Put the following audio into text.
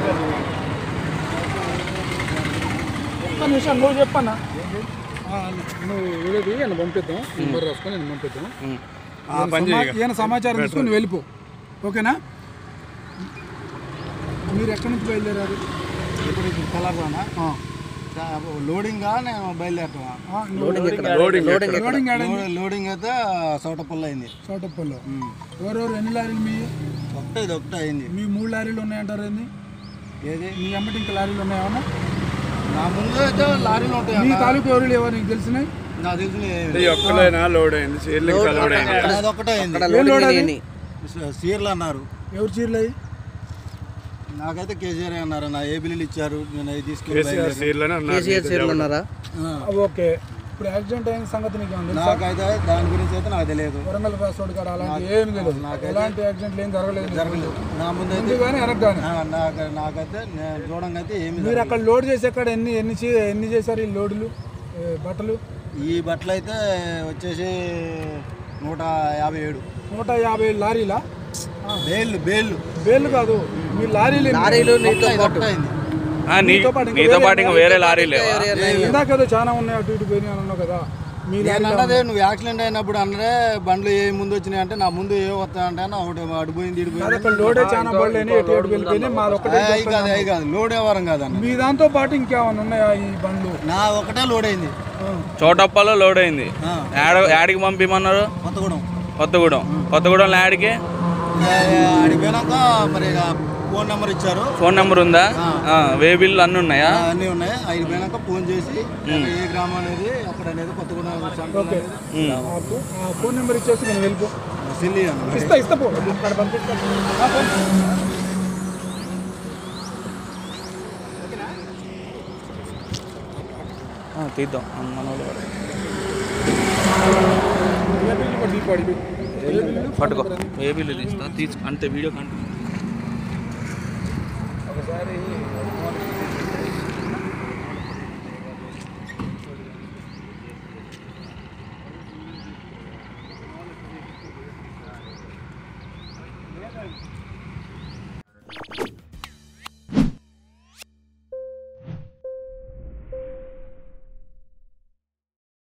ఒక్క నిమిషం నువ్వు చెప్పన్నా ఆ, నువ్వు వీడియో దిగి ఆయన పంపిద్దాం నెంబర్ రాసుకొని నేను పంపిద్దాం ఉమ్. ఈయన సమా- ఈయన సమాచారం తీసుకొని వెళ్ళిపో ఓకేనా మీరు ఎక్కడి నుంచి బయలుదేరారు ఇప్పుడు ఇప్పుడు కలర్లోనా ఆ. లోడింగ్ నేను బయలుదేరటమా ఆ, నువ్వు లోడింగ్ లోడింగ్ లోడింగ్ ఆడ లోడ్- లోడింగ్ అయితే సోటపల్లి అయింది చోటప్పల్లో ఎవరెవరు ఎన్ని లారీలు మీ ఒకటే ఇది ఒకటే అయింది మీ మూడు లారీలు ఉన్నాయంటారు ఏంది ఏది మీ అమ్మటి ఇంకా లారీలు ఉన్నాయేమన్నా నా ముందు అయితే లారీలు ఉంటాయి మీ తాలూకు ఎవరు ఎవరు నీకు తెలిసినాయి నాకు తెలిసిన ఈ ఒక్కలైనా లోడ్ అయింది చీరలు ఇంకా లోడ్ అయింది అది ఒకటే అయింది అక్కడ లోడింగ్ అయినాయి. సీర్లు అన్నారు ఎవరు చీరలు అయ్యి నాకైతే కేసీఆర్ అన్నారు నా ఏ బిల్లులు ఇచ్చారు నేను అవి తీసుకెళ్ళి కేసీఆర్ చీరలోనే ఉన్నారు కేసీఆర్ చీరలు ఉన్నారా ఆ. ఓకే ఇప్పుడు యాక్సిడెంట్ అయిన సంగతి నీకు ఏమన్నా తెలుసా? నాకైతే దాని గురించి అయితే నాకు తెలియదు వరంగల్ క్రాస్ రోడ్ కాడ అలాంటి ఏమి తెలియదు ఎలాంటి యాక్సిడెంట్లు ఏం జరగలేదు నీకు. జరగలేదు నా ముందు అయితే ముందు కానీ వెనక కానీ ఆ, నాకు నాకైతే నేను చూడంగా అయితే ఏమి మీరు అక్కడ లోడ్ చేసి అక్కడ ఎన్ని ఎన్ని చే- ఎన్ని చేశారు ఈ లోడులు ఏ, బట్టలు ఈ బట్టలు అయితే వచ్చేసి నూట యాభై ఏడు నూట యాభై లారీలా బేళ్ళు బేళ్ళు వేలు కాదు మీ లారీలు ఎన్ని? లారీలు నీతో ఇది ఒకటే అయింది ఆ, నీ- నీతో పాటు ఇంకా నీతో వేరే పాటు ఇంకా వేరే లారీ లేవా ఇందాక ఏదో చాలా ఉన్నాయి అటు ఇటు పోయినాయి అని అన్నావు కదా మీ నేను లారీలో అన్నదే నువ్వు యాక్సిడెంట్ అయినప్పుడు అన్నదే బండ్లు ఏ ముందు వచ్చినాయి అంటే నా ముందు ఏ వస్తాయంటే అని ఒకటి అడిపోయింది కాదు, ఇడిపోయింది అక్కడ లోడే చాలా బళ్ళని ఎటు ఎటు వెళ్ళిపోయినాయి మాది ఒకటే అవి కాదు అవి కాదు లోడ్ వ్యవహారం కాదన్న మీ దాంతో పాటు ఇంకేమైనా ఉన్నాయా ఈ బండ్లు నా ఒకటే లోడ్ అయింది చోటప్పలో లోడ్ అయింది ఆ, యాడ యాడికి పంపిమన్నారు కొత్తగూడెం కొత్తగూడెం కొత్తగూడెం యాడికి అడిపోయినాక మరి ఇక ఫోన్ నెంబర్ ఇచ్చారు ఫోన్ నెంబర్ ఉందా ఆ, వే బిల్లు అన్నీ ఉన్నాయా ఆ, అన్నీ ఉన్నాయి ఐదు పోయినాక ఫోన్ చేసి అక్కడ ఏ గ్రామం అనేది అక్కడ అనేది కొత్తగూడెం సెంటర్ ఓకే అనేది ఆ ఫో- ఆ ఫోన్ నెంబర్ ఇచ్చేసి నేను వెళ్ళిపో సిల్లి అన్న ఇస్తా ఇస్తా పో అక్కడ పంపిస్తా ఆ, పో. ఆ, తీద్దాం మన వాళ్ళు వాడు. ఏ బిల్లు కూడా దీపు అడిగి. ఏ బిల్లు? పట్టుకో ఏ బిల్లు తీస్తా తీసు అంతే వీడియో కంటే ఒకసారి